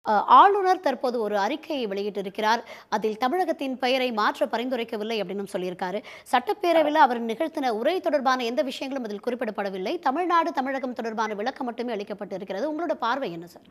அஹ், ஆளுநர் தற்போது ஒரு அறிக்கையை வெளியிட்டிருக்கிறார் அதில் தமிழகத்தின் பெயரை மாற்ற பரிந்துரைக்கவில்லை அப்படின்னு சொல்லியிருக்காரு சட்டப்பேரவையில் அவர் நிகழ்த்தின உரை தொடர்பான எந்த விஷயங்களும் அதில் குறிப்பிடப்படவில்லை தமிழ்நாடு தமிழகம் தொடர்பான விளக்கம் மட்டுமே அளிக்கப்பட்டு இருக்கிறது உங்களோட பார்வை என்ன சார்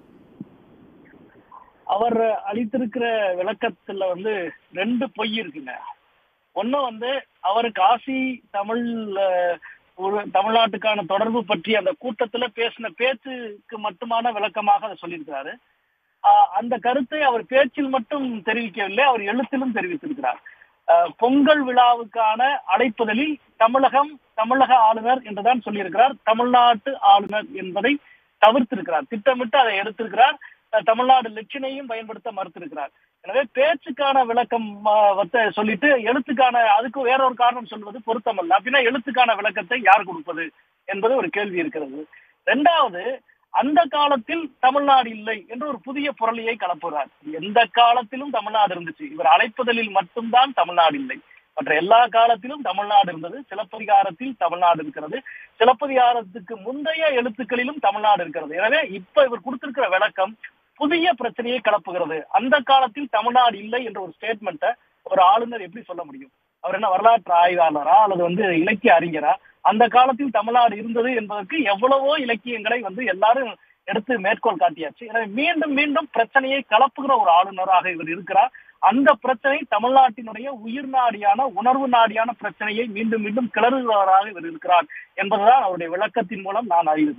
அவர் அளித்திருக்கிற விளக்கத்துல வந்து ரெண்டு பொய் இருக்குங்க ஒண்ணு வந்து அவர் காசி தமிழ் அஹ், ஒரு தமிழ்நாட்டுக்கான தொடர்பு பற்றி அந்த கூட்டத்துல பேசின பேச்சுக்கு மட்டுமான விளக்கமாக அதை சொல்லியிருக்கிறாரு ஆஹ், அந்த கருத்தை அவர் பேச்சில் மட்டும் தெரிவிக்கவில்லை அவர் எழுத்திலும் தெரிவித்திருக்கிறார் ஆஹ், பொங்கல் விழாவுக்கான அழைப்புதலில் தமிழகம் தமிழக ஆளுநர் என்றுதான் சொல்லியிருக்கிறார் தமிழ்நாட்டு ஆளுநர் என்பதை தவிர்த்திருக்கிறார் திட்டமிட்டு அதை எடுத்திருக்கிறார் அஹ், தமிழ்நாடு லட்சணையும் பயன்படுத்த மறுத்திருக்கிறார் எனவே பேச்சுக்கான விளக்கம் ஆஹ், வத்த- சொல்லிட்டு எழுத்துக்கான அதுக்கு வேற ஒரு காரணம் சொல்வது பொருத்தமல்ல அப்படின்னா எழுத்துக்கான விளக்கத்தை யார் கொடுப்பது என்பது ஒரு கேள்வி இருக்கிறது ரெண்டாவது அந்த காலத்தில் தமிழ்நாடு இல்லை என்று ஒரு புதிய புரளியை கலப்புகிறார் எந்த காலத்திலும் தமிழ்நாடு இருந்துச்சு இவர் அழைப்புதலில் மட்டும்தான் தமிழ்நாடு இல்லை மற்ற எல்லா காலத்திலும் தமிழ்நாடு இருந்தது சிலப்பதிகாரத்தில் தமிழ்நாடு இருக்கிறது சிலப்பதிகாரத்துக்கு முந்தைய எழுத்துக்களிலும் தமிழ்நாடு இருக்கிறது எனவே இப்ப இவர் கொடுத்திருக்கிற விளக்கம் புதிய பிரச்சனையை கிளப்புகிறது அந்த காலத்தில் தமிழ்நாடு இல்லை என்ற ஒரு ஸ்டேட்மெண்ட்டை ஒரு ஆளுநர் எப்படி சொல்ல முடியும் அவர் என்ன வரலாற்று ஆய்வாளரா அல்லது வந்து இலக்கிய அறிஞரா அந்த காலத்தில் தமிழ்நாடு இருந்தது என்பதற்கு எவ்வளவோ இலக்கியங்களை வந்து எல்லாரும் எடுத்து மேற்கோள் காட்டியாச்சு எனவே மீண்டும் மீண்டும் பிரச்சனையை கலப்புகிற ஒரு ஆளுநராக இவர் இருக்கிறார் அந்த பிரச்சனை தமிழ்நாட்டினுடைய உயிர் நாடியான உணர்வு நாடியான பிரச்சனையை மீண்டும் மீண்டும் கிளறுகிறவராக இவர் இருக்கிறார் என்பதுதான் அவருடைய விளக்கத்தின் மூலம் நான் அறிவது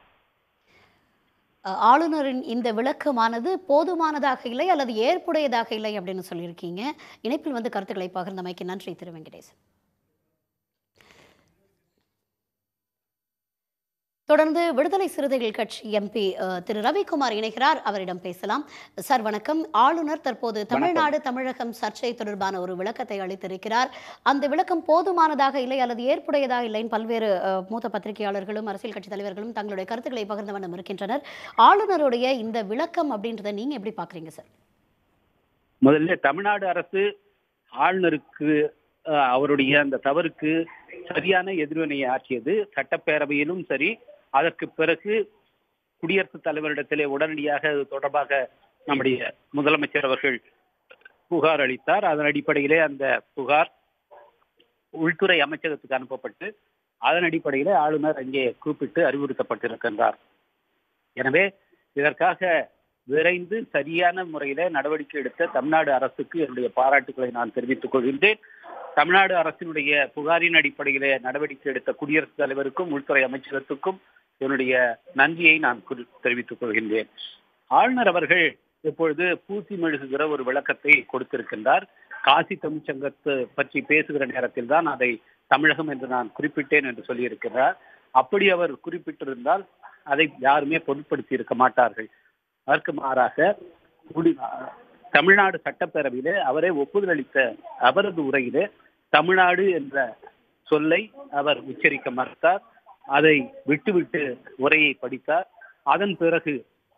அஹ், ஆளுநரின் இந்த விளக்கமானது போதுமானதாக இல்லை அல்லது ஏற்புடையதாக இல்லை அப்படின்னு சொல்லியிருக்கீங்க இணைப்பில் வந்து கருத்துக்களை பகிர்ந்தமைக்கு நன்றி திரு வெங்கடேசன் தொடர்ந்து விடுதலை சிறுத்தைகள் கட்சி எம்பி திரு ரவிக்குமார் இணைகிறார் அவரிடம் பேசலாம் சார் வணக்கம் ஆளுநர் தற்போது தமிழ்நாடு தமிழகம் சர்ச்சை தொடர்பான ஒரு விளக்கத்தை அளித்திருக்கிறார் அந்த விளக்கம் போதுமானதாக இல்லை அல்லது ஏற்புடையதாக இல்லைன்னு பல்வேறு அஹ், மூத்த பத்திரிகையாளர்களும் அரசியல் கட்சி தலைவர்களும் தங்களுடைய கருத்துக்களை பகிர்ந்த வண்ணம் இருக்கின்றனர் ஆளுநருடைய இந்த விளக்கம் அப்படின்றத நீங்க எப்படி பாக்குறீங்க சார் முதல்ல தமிழ்நாடு அரசு ஆளுநருக்கு அஹ், அவருடைய அந்த தவறுக்கு சரியான எதிர்வினையை ஆற்றியது சட்டப்பேரவையிலும் சரி அதற்கு பிறகு குடியரசுத் தலைவரிடத்திலே உடனடியாக இது தொடர்பாக நம்முடைய முதலமைச்சர் அவர்கள் புகார் அளித்தார் அதன் அடிப்படையிலே அந்த புகார் உள்துறை அமைச்சகத்துக்கு அனுப்பப்பட்டு அதன் அடிப்படையிலே ஆளுநர் அங்கே கூப்பிட்டு அறிவுறுத்தப்பட்டிருக்கின்றார் எனவே இதற்காக விரைந்து சரியான முறையில நடவடிக்கை எடுத்த தமிழ்நாடு அரசுக்கு என்னுடைய பாராட்டுகளை நான் தெரிவித்துக் கொள்கின்றேன் தமிழ்நாடு அரசினுடைய புகாரின் அடிப்படையிலே நடவடிக்கை எடுத்த குடியரசுத் தலைவருக்கும் உள்துறை அமைச்சகத்துக்கும் என்னுடைய நன்றியை நான் குறி- தெரிவித்துக் கொள்கின்றேன் ஆளுநர் அவர்கள் இப்பொழுது பூசி மெழுகுகிற ஒரு விளக்கத்தை கொடுத்திருக்கின்றார் காசி தமிழ்ச் சங்கத்தை பற்றி பேசுகிற நேரத்தில் தான் அதை தமிழகம் என்று நான் குறிப்பிட்டேன் என்று சொல்லியிருக்கிறார் அப்படி அவர் குறிப்பிட்டிருந்தால் அதை யாருமே பொருட்படுத்தி இருக்க மாட்டார்கள் அதற்கு மாறாக குடி- தமிழ்நாடு சட்டப்பேரவையிலே அவரே ஒப்புதல் அளித்த அவரது உரையிலே தமிழ்நாடு என்ற சொல்லை அவர் உச்சரிக்க மறுத்தார் அதை விட்டுவிட்டு உரையை படித்தார் அதன் பிறகு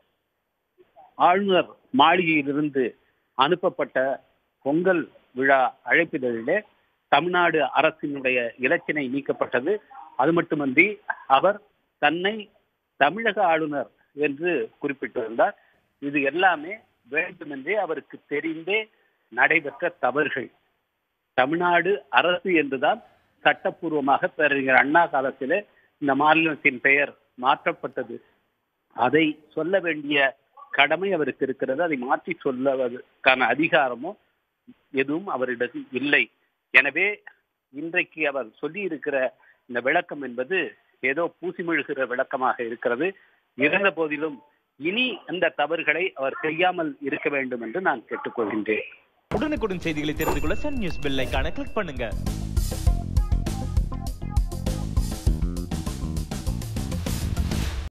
ஆளுநர் மாளிகையிலிருந்து அனுப்பப்பட்ட பொங்கல் விழா அழைப்பிதழிலே தமிழ்நாடு அரசினுடைய இலச்சினை நீக்கப்பட்டது அது மட்டுமன்றி அவர் தன்னை தமிழக ஆளுநர் என்று குறிப்பிட்டிருந்தார் இது எல்லாமே வேண்டுமென்றே அவருக்கு தெரிந்தே நடைபெற்ற தவறுகள் தமிழ்நாடு அரசு என்றுதான் சட்டப்பூர்வமாக பேரறிஞர் அண்ணா காலத்திலே இந்த மாநிலத்தின் பெயர் மாற்றப்பட்டது அதை சொல்ல வேண்டிய கடமை அவருக்கு இருக்கிறது அதை மாற்றி சொல்லுவதற்கான அதிகாரமோ எதுவும் அவரிடம் இல்லை எனவே இன்றைக்கு அவர் சொல்லி இருக்கிற இந்த விளக்கம் என்பது ஏதோ பூசி மெழுகிற விளக்கமாக இருக்கிறது இருந்த போதிலும் இனி அந்த தவறுகளை அவர் செய்யாமல் இருக்க வேண்டும் என்று நான் கேட்டுக்கொள்கின்றேன் உடனுக்குடன் செய்திகளை தெரிந்து கொள்ள சன் நியூஸ் பெல் ஐகானை கிளிக் பண்ணுங்க